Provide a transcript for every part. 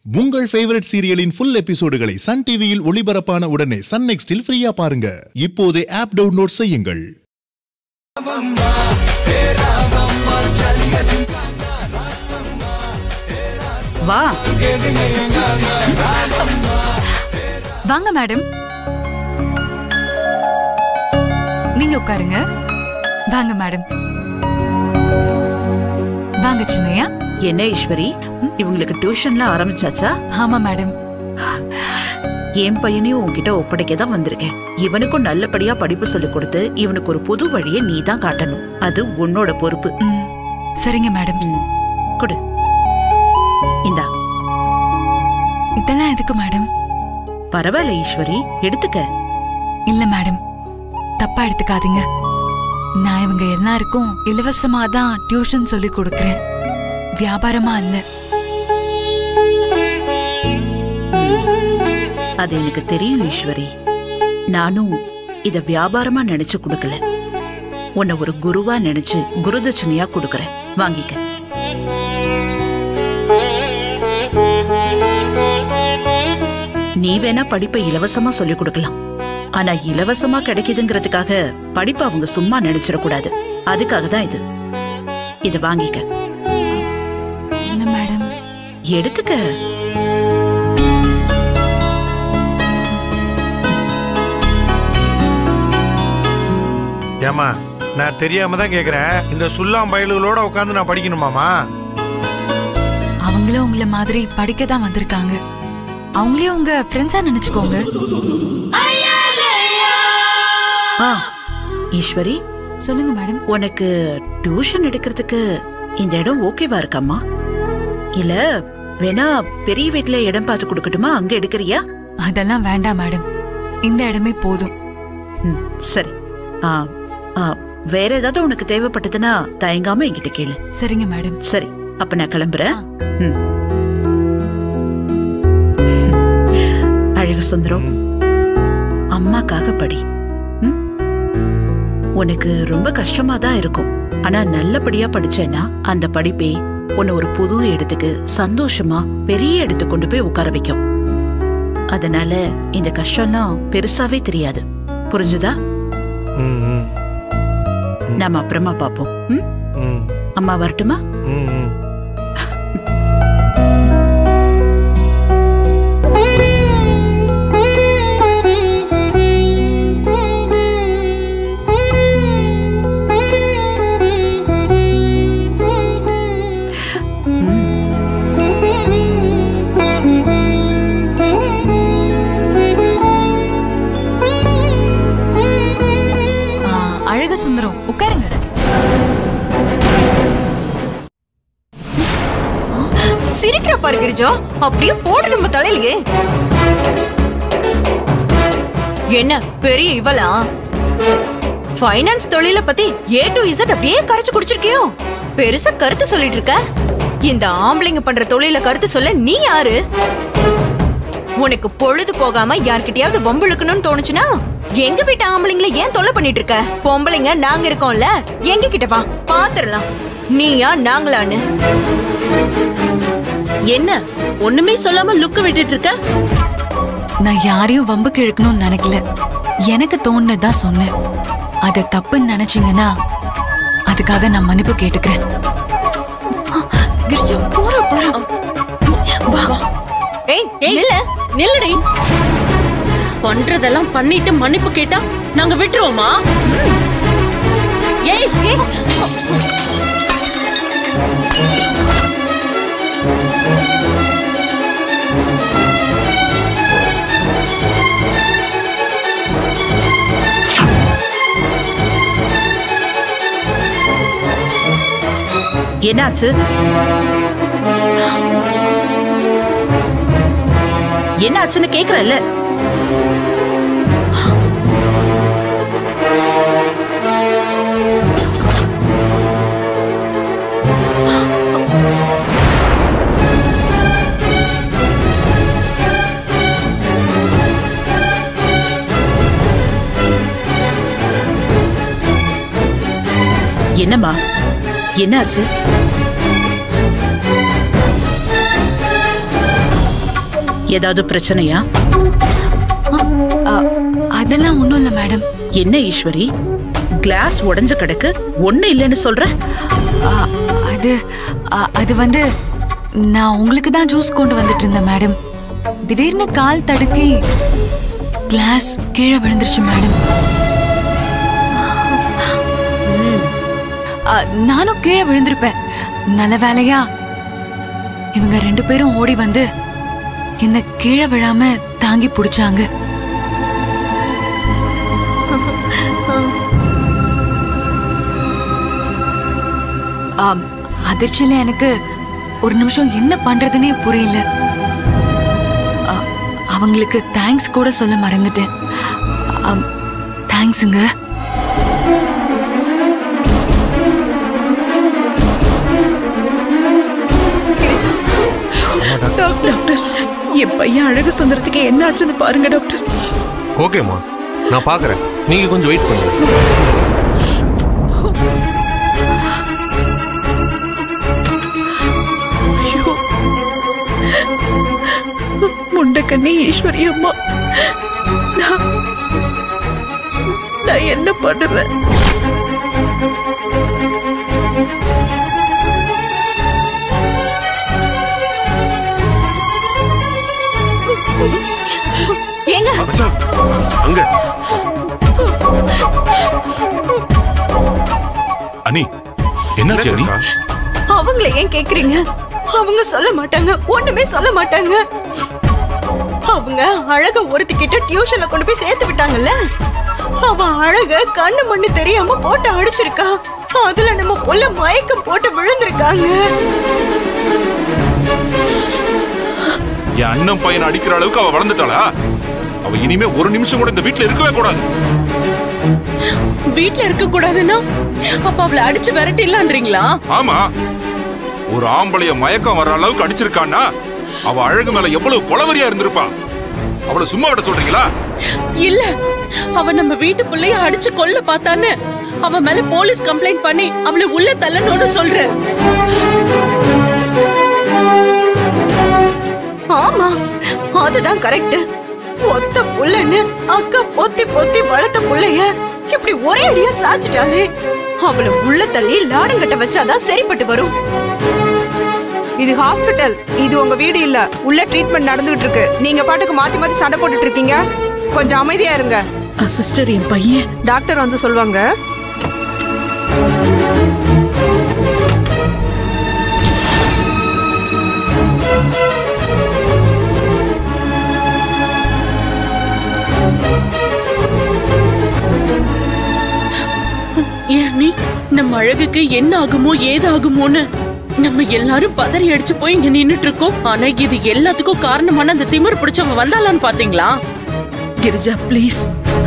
உங்கள் ஃபேவரட் சீரியலின் ஃபுல் எபிசோடுகளை சன் டிவியில் ஒளிபரப்பான உடனே சன் நெக்ஸ்டில் ஃப்ரீயா பாருங்க இப்போதே ஆப் டவுன்லோட் செய்யுங்கள் வா வாங்க மேடம் நீங்க உட்காருங்க வாங்க மேடம் வாங்க சின்னையா என்ன ஈஸ்வரி இவங்களுக்கு டியூஷன்லாம் ஆரம்பிச்சாச்சா ஆமா மேடம் என் பையனையும் உன்கிட்ட ஒப்படைக்க தான் வந்திருக்கேன் இவனுக்கும் நல்லபடியா படிப்பு சொல்லிக் கொடுத்து இவனுக்கு ஒரு புது வழியை நீ தான் காட்டணும் அது உன்னோட பொறுப்பு ம், சரிங்க மேடம் ம். கொடு இந்தா இதெல்லாம் எதுக்கு மேடம் பரவாயில்ல ஈஸ்வரி எடுத்துக்க இல்ல மேடம் தப்பா எடுத்துக்காதீங்க நான் இவங்க எல்லாருக்கும் இலவசமா தான் டியூஷன் சொல்லி கொடுக்கறேன் வியாபாரமா இல்ல அது எனக்கு தெரியும் ஈஸ்வரி நானும் இத வியாபாரமா நினைச்சு கொடுக்கல உன்னை ஒரு குருவா நினைச்சு குருதட்சணையா கொடுக்கறேன் வாங்கிக்க நீ வேணா படிப்பை இலவசமா சொல்லிக் கொடுக்கலாம் ஆனா இலவசமா கிடைக்குதுங்கிறதுக்காக படிப்பை அவங்க சும்மா நினைச்சிடக்கூடாது அதுக்காக தான் இது இத வாங்கிக்க இல்ல மேடம் எடுத்துக்க ஏமா நான் தெரியாம தான் கேக்குறேன் இந்த சுல்லாம் பயலுகளோட உட்காந்து நான் படிக்கணுமாமா அவங்களும் உங்கள மாதிரி படிக்க தான் வந்திருக்காங்க அவங்களையும் உங்க ஃப்ரெண்ட்ஸா நினைச்சுக்கோங்க ஆ ஈஸ்வரி சொல்லுங்க மேடம் உனக்கு டியூஷன் எடுக்கிறதுக்கு இந்த இடம் ஓகேவா இருக்காம்மா இல்ல வேணா பெரிய வீட்ல இடம் பார்த்து கொடுக்கட்டுமா அங்க எடுக்கிறியா அதெல்லாம் வேண்டாம் மேடம் இந்த இடமே போதும் ம், சரி ஆ ஆ வேற ஏதாவது உனக்கு தேவைப்பட்டதுன்னா தயங்காம என்கிட்ட கேளு சரிங்க மேடம் சரி அப்ப நான் கிளம்புறேன் ம். அழகு சுந்தரம் அம்மாக்காக படி ம்? உனக்கு ரொம்ப கஷ்டமா தான் இருக்கும் ஆனா நல்லபடியா படிச்சேன்னா அந்த படிப்பே உன்னை ஒரு புது இடத்துக்கு சந்தோஷமா பெரிய இடத்துக்கு கொண்டு போய் உட்கார வைக்கும் அதனால இந்த கஷ்டம்லாம் பெருசாவே தெரியாது புரிஞ்சுதா ம், ம், நாம அப்புறமா பாப்போம் ம்? ம், அம்மா வரட்டுமா ம், ம். ஆ, அழகு சுந்தரம் உட்காருங்க சிரிக்கிற பாரு கிரிஜா அப்படியே போடு நம்ம தலையிலேயே என்ன பெரிய இவளா ஃபைனான்ஸ் தொழில பத்தி ஏ டு இசட் அப்படியே கரைச்சு குடிச்சிருக்கியோ பெருசா கருத்து சொல்லிட்டு இருக்க இந்த ஆம்பளைங்க பண்ற தொழில கருத்து சொல்ல நீ யாரு உனக்கு பொழுது போகாம யார்கிட்டயாவது வம்பிழுக்கணும்னு தோணுச்சுன்னா எங்க வீட்டு ஆம்பளைங்களை ஏன் தொல்லை பண்ணிட்டு இருக்க பொம்பளைங்க நாங்க இருக்கோம்ல எங்க கிட்ட வா பாத்துரலாம் நீயா நாங்களான்னு என்ன ஒண்ணுமே சொல்லாம லுக்க விட்டுட்டு இருக்க நான் யாரையும் வம்புக்கு இழுக்கணும்னு நினைக்கல எனக்கு தோணுனதான் சொன்னேன் அத தப்புன்னு நினைச்சீங்கன்னா அதுக்காக நான் மன்னிப்பு கேட்டுக்கிறேன் ஆ, கிரிஜா போற போற வா ஏய் ஏய் நில்லு நில்லடி பண்றதெல்லாம் பண்ணிட்டு மன்னிப்பு கேட்டா நாங்க விட்டுருவோமா ஏய் என்னாச்சு என்னாச்சுன்னு கேக்குறல்ல என்னம்மா என்னாச்சு ஏதாவது பிரச்சனையா அ, அதெல்லாம் ஒண்ணும் இல்ல மேடம் என்ன ஈஸ்வரி கிளாஸ் உடைஞ்ச கிடக்கு ஒண்ணு இல்லைன்னு சொல்ற அ, அது அ, அது வந்து நான் உங்களுக்கு தான் ஜூஸ் கொண்டு வந்துட்டு இருந்தேன் மேடம் திடீர்னு கால் தடுக்கி கிளாஸ் கீழே விழுந்துருச்சு மேடம் அ, நானும் கீழே விழுந்திருப்பேன் நல்ல வேலையா இவங்க ரெண்டு பேரும் ஓடி வந்து என்ன கீழே விழாம தாங்கி பிடிச்சாங்க ஆம், அதிர்ச்சியில எனக்கு ஒரு நிமிஷம் என்ன பண்றதுனே புரியல அ, அவங்களுக்கு தேங்க்ஸ் கூட சொல்ல மறந்துட்டேன் தேங்க்ஸுங்க டாக்டர் என் பையன் அழகு சுந்தரத்துக்கு என்ன ஆச்சுன்னு பாருங்க டாக்டர் ஓகேம்மா நான் பார்க்குறேன் நீங்கள் கொஞ்சம் வெயிட் பண்ணுங்க ஐயோ முண்டக்கண்ணி ஈஸ்வரி அம்மா நான் நான் என்ன பண்ணுவேன் ஏங்க மச்சான் அங்க அனி என்னாச்சு அனி அவங்கள ஏன் கேக்குறீங்க அவங்க சொல்ல மாட்டாங்க ஒண்ணுமே சொல்ல மாட்டாங்க அவங்க அழக ஒருத்திக்கிட்ட டியூஷன்ல கொண்டு போய் சேர்த்து விட்டாங்கல்ல அவ அழக கண்ணு மண்ணு தெரியாம போட்டு அடிச்சிருக்கா அதுல நம்ம புள்ள மயக்கம் போட்டு விழுந்திருக்காங்க என் அண்ணன் பையனை அடிக்கிற அளவுக்கு அவ வளர்ந்துட்டாளா அவ இனிமே ஒரு நிமிஷம் கூட இந்த வீட்ல இருக்கவே கூடாது வீட்ல இருக்க கூடாதுன்னா அப்ப அவளை அடிச்சு விரட்டிடலான்றீங்களா ஆமா ஒரு ஆம்பளைய மயக்கம் வர்ற அளவுக்கு அடிச்சிருக்கான்னா அவ அழகு மேல எவ்வளவு கொலவரியா இருந்திருப்பா அவளை சும்மா விட சொல்றீங்களா இல்ல அவ நம்ம வீட்டு பிள்ளைய அடிச்சு கொல்ல பார்த்தான்னு அவ மேல போலீஸ் கம்ப்ளைண்ட் பண்ணி அவளை உள்ள தள்ளணும்னு சொல்ற ஆமா அதுதான் கரெக்ட் ஒத்த புள்ளன்னு அக்கா பொத்தி பொத்தி வளர்த்த புள்ளைய இப்படி ஒரே அடியா சாச்சிட்டாலே அவளை உள்ள தள்ளி லாடங்கட்ட வச்சாதான் சரிப்பட்டு வரும் இது ஹாஸ்பிட்டல் இது உங்க வீடு இல்ல உள்ள ட்ரீட்மெண்ட் நடந்துகிட்டு இருக்கு நீங்க பாட்டுக்கு மாத்தி மாத்தி சண்டை போட்டுட்டு இருக்கீங்க கொஞ்சம் அமைதியா இருங்க சிஸ்டர் என் பையன் டாக்டர் வந்து சொல்லுவாங்க ஏன் நீ நம்ம அழகுக்கு என்ன ஆகுமோ ஏதாகுமோன்னு நம்ம எல்லாரும் பதறி அடிச்சு போய் இங்க நின்னுட்டு இருக்கோம் ஆனா இது எல்லாத்துக்கும் காரணமான அந்த திமிர் பிடிச்சவங்க வந்தாளான்னு பாத்தீங்களா கிரிஜா ப்ளீஸ்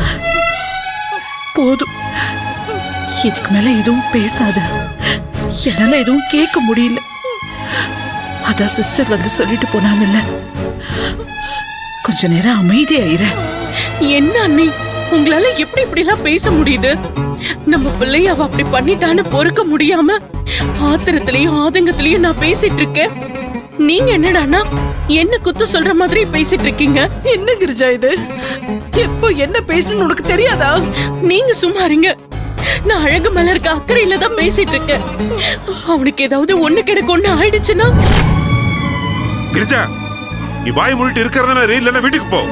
போதும் இதுக்கு மேல எதுவும் பேசாத என்னால எதுவும் கேட்க முடியல அதான் சிஸ்டர் வந்து சொல்லிட்டு போனாங்கல்ல கொஞ்ச நேரம் அமைதியாயிர என்ன அண்ணி உங்களால எப்படி இப்படி எல்லாம் பேச முடியுது நம்ம பிள்ளைய அவ அப்படி பண்ணிட்டான்னு பொறுக்க முடியாம ஆத்திரத்திலயும் ஆதங்கத்திலயும் நான் பேசிட்டு இருக்கேன் நீங்க என்னடான்னா என்ன குத்து சொல்ற மாதிரி பேசிட்டு இருக்கீங்க என்ன கிரிஜா இது எப்போ என்ன பேசணும்னு உனக்கு தெரியாதா நீங்க சும்மா இருங்க நான் அழகு மேல இருக்க அக்கறையில தான் பேசிட்டு இருக்கேன் அவனுக்கு ஏதாவது ஒண்ணு கிடக்கு ஒண்ணு ஆயிடுச்சுன்னா கிரிஜா நீ வாய் மூடிட்டு இருக்கிறதுனா இல்லைன்னா வீட்டுக்கு போ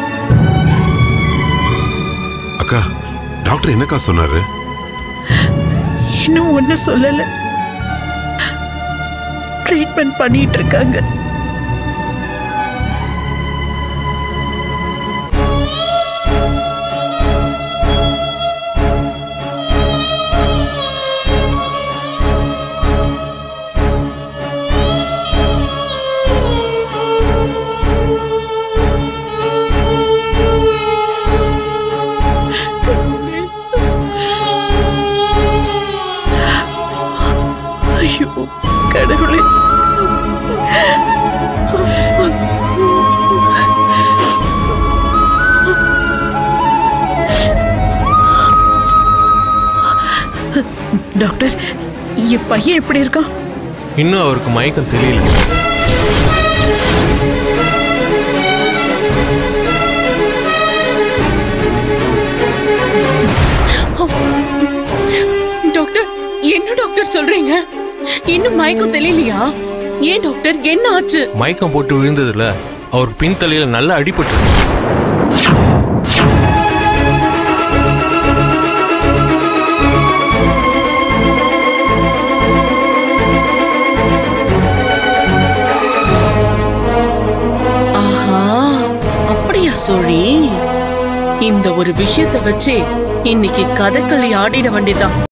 அக்கா டாக்டர் என்னக்கா சொன்னாரு இன்னும் ஒண்ணு சொல்லல ட்ரீட்மெண்ட் பண்ணிட்டு இருக்காங்க ஐயோ கடவுளே டாக்டர் என் பையன் எப்படி இருக்கான் இன்னும் அவருக்கு மயக்கம் தெரியல டாக்டர் சொல்றீங்க இன்னும் மயக்கம் தெரியலையா ஏன் டாக்டர் என்ன ஆச்சு மயக்கம் போட்டு விழுந்ததுல அவர் பின்தலையில நல்லா அடிபட்டு ஆஹா அப்படியா சோழி இந்த ஒரு விஷயத்தை வச்சு இன்னைக்கு கதகளி ஆடிட வேண்டியதான்